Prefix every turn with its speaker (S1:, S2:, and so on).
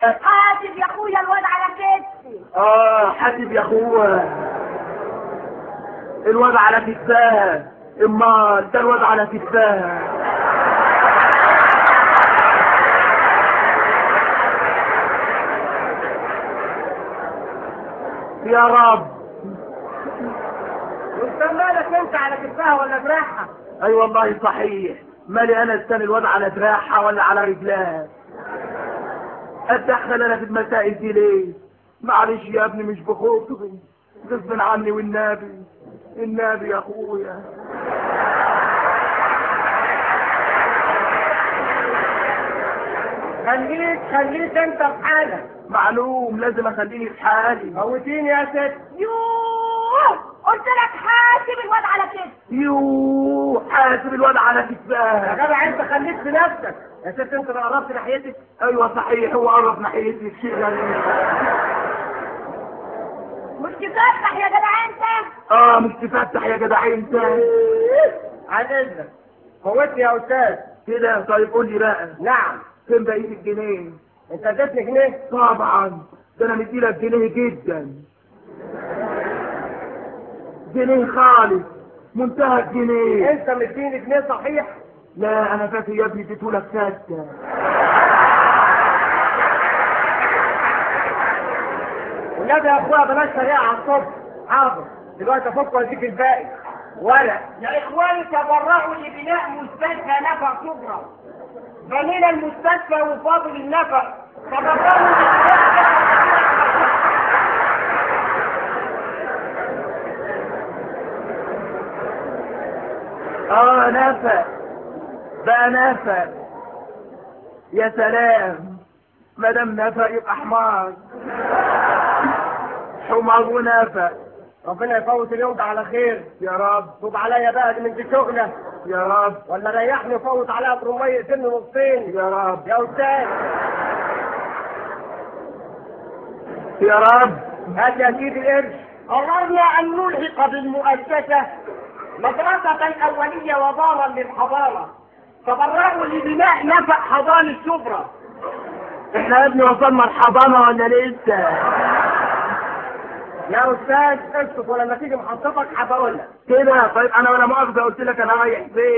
S1: حاسب يا اخويا الواد على كتفي
S2: اه حاسب يا اخويا الواد على كتفها امال ده الواد على كتفها يا رب
S1: وانت مالك انت على كتفها ولا دراعها
S2: اي أيوة والله صحيح مالي انا استنى الواد على دراعها ولا على رجلها اتدخل انا في المسائل دي ليه معلش يا ابني مش بخاطري غصب عني والنبي النبي يا اخويا
S1: خليك خليك انت في حالك
S2: معلوم لازم اخليني في حالي
S1: موتيني يا ست يوه قلت لك حاسب الواد على كتفي
S2: يوه حاسب الواد على
S1: يا
S2: كتفها
S1: جدع انت خليك في نفسك يا ست انت لو قربت ناحيتك
S2: ايوه صحيح هو قرب ناحيتي شيء غريب
S1: مش تفتح يا جدع انت
S2: اه مش تفتح يا جدع انت
S1: عن اذنك موتني يا استاذ
S2: كده طيب قول لي بقى
S1: نعم
S2: فين بقيه الجنيه
S1: انت اديتني جنيه
S2: طبعا ده انا مديلك جنيه جدا جنيه خالص منتهى الجنيه
S1: انت مديني جنيه صحيح
S2: لا انا فاكر يا ابني اديتهولك سته
S1: والنبي يا اخويا بلاش سريع على الصبح حاضر دلوقتي افك واديك الباقي ورق يا اخواني تبرعوا لبناء مستشفى نفق كبرى بنينا المستشفى وفاضل النفق تبرعوا لبناء
S2: اه نفق بقى نفق يا سلام ما دام نفق يبقى حمار حمار ونفق
S1: ربنا يفوت اليوم ده على خير
S2: يا رب
S1: طوب عليا بقى دي من دي شغله
S2: يا رب
S1: ولا ريحني وفوت عليها برمية يقتلني نصين
S2: يا رب
S1: يا استاذ
S2: يا رب
S1: هات يا سيدي القرش قررنا ان نلحق بالمؤسسه مدرسه اوليه ودارا للحضاره تبرعوا لبناء نفق حضانه شبرا
S2: احنا يا ابني وصلنا الحضانة ولا لسه
S1: يا استاذ اسكت ولما تيجي محطتك هبقول لك
S2: كده طيب انا ولا مؤاخذة قلت لك انا رايح فين